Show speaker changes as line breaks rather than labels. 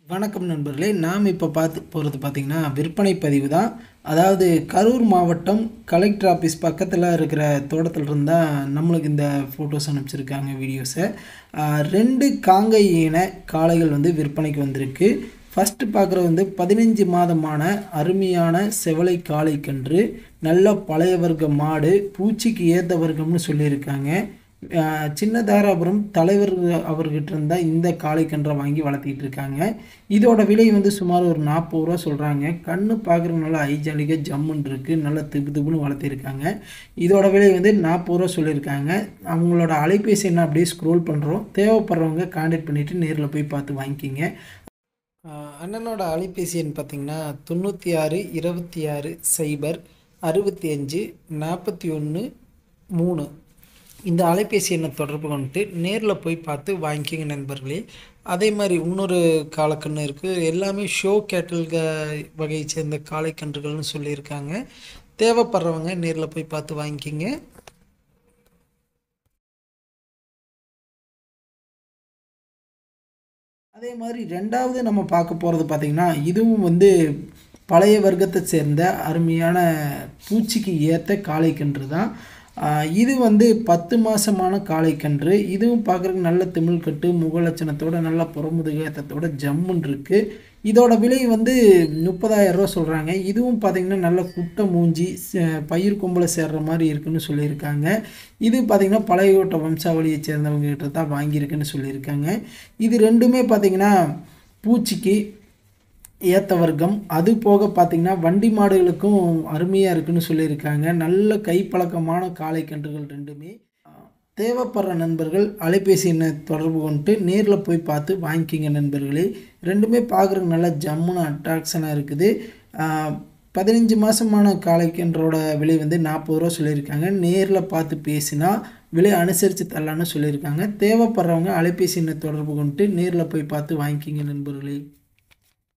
வணக்கம் நண்பர்களே நாம் இப்போ பார்த்து போகிறது பார்த்திங்கன்னா விற்பனை பதிவு தான் அதாவது கரூர் மாவட்டம் கலெக்டர் ஆஃபீஸ் பக்கத்தில் இருக்கிற தோட்டத்தில் இருந்தால் நம்மளுக்கு இந்த ஃபோட்டோஸ் அனுப்பிச்சிருக்காங்க வீடியோஸை ஆஹ் ரெண்டு காங்கை இன காளைகள் வந்து விற்பனைக்கு வந்திருக்கு ஃபஸ்ட்டு பார்க்குறது வந்து பதினஞ்சு மாதமான அருமையான செவலை காளை கன்று நல்ல பழைய வர்க்க மாடு பூச்சிக்கு ஏற்ற வர்க்கம்னு சொல்லியிருக்காங்க ஆஹ் சின்ன தாராபுரம் தலைவர் அவர்கிட்ட இருந்தால் இந்த காளை கன்றை வாங்கி வளர்த்திட்டு இருக்காங்க இதோட விலை வந்து சுமார் ஒரு நாற்பது ரூபா சொல்கிறாங்க கண்ணு பார்க்குற நல்லா ஐஜாலிக ஜம்முன்னு இருக்குது நல்லா திப்பு திப்புன்னு வளர்த்திருக்காங்க இதோட விலை வந்து நாற்பது ரூபா சொல்லியிருக்காங்க அவங்களோட அலைபேசி என்ன அப்படியே ஸ்க்ரோல் பண்ணுறோம் தேவைப்படுறவங்க கான்டாக்ட் பண்ணிவிட்டு நேரில் போய் பார்த்து வாங்கிக்கிங்க ஆஹ் அண்ணனோட அலைபேசி எண் பார்த்தீங்கன்னா தொண்ணூற்றி ஆறு இருபத்தி ஆறு சைபர் அறுபத்தி அஞ்சு நாற்பத்தி ஒன்று மூணு இந்த அலைபேசி எண்ணை தொடர்பு கொண்டுட்டு நேரில் போய் பார்த்து வாங்கிக்கோங்க நண்பர்களே அதே மாதிரி இன்னொரு காலக்கன்று இருக்குது எல்லாமே ஷோ கேட்டல்க வகையை சேர்ந்த காளைக்கன்றுகள்னு சொல்லியிருக்காங்க தேவைப்படுறவங்க நேரில் போய் பார்த்து வாங்கிக்கிங்க அதே மாதிரி ரெண்டாவது நம்ம பார்க்க போகிறது பார்த்திங்கன்னா இதுவும் வந்து பழைய வர்க்கத்தை சேர்ந்த அருமையான பூச்சிக்கு ஏற்ற காளைக்கன்று தான் ஆஹ் இது வந்து பத்து மாதமான காளைக்கன்று இதுவும் பார்க்குறதுக்கு நல்ல திமிழ் கட்டு முகலட்சணத்தோட நல்ல புறமுதுகேத்தத்தோட ஜம்முன் இருக்குது இதோட விலை வந்து முப்பதாயிரம் ரூபா சொல்கிறாங்க இதுவும் பார்த்திங்கன்னா நல்ல குட்டை மூஞ்சி ச- பயிர் கொம்பில் சேர்ற மாதிரி இருக்குன்னு சொல்லியிருக்காங்க இது பார்த்திங்கன்னா பழையோட்ட வம்சாவளியை சேர்ந்தவங்க கிட்ட தான் வாங்கியிருக்குன்னு சொல்லியிருக்காங்க இது ரெண்டுமே பார்த்திங்கன்னா பூச்சிக்கு ஏத்த வர்க்கம் அது போக பார்த்திங்கன்னா வண்டி மாடுகளுக்கும் அருமையாக இருக்குன்னு சொல்லியிருக்காங்க நல்ல கைப்பழக்கமான காளை கன்றுகள் ரெண்டுமே தேவைப்படுற நண்பர்கள் அலைபேசி எண்ணை தொடர்பு கொண்டு நேரில் போய் பார்த்து வாங்கிக்கிங்க நண்பர்களே ரெண்டுமே பார்க்குறதுக்கு நல்ல ஜம்முன்னு அட்ராக்ஷனாக இருக்குது ஆஹ், பதினஞ்சு மாதமான காளைக்கன்றோட விலை வந்து நாற்பது ரூபா சொல்லியிருக்காங்க நேரில் பார்த்து பேசினா விலை அனுசரித்து தரலான்னு சொல்லியிருக்காங்க தேவைப்படுறவங்க அலைபேசி எண்ணை தொடர்பு கொண்டு நேரில் போய் பார்த்து வாங்கிக்கிங்க நண்பர்களே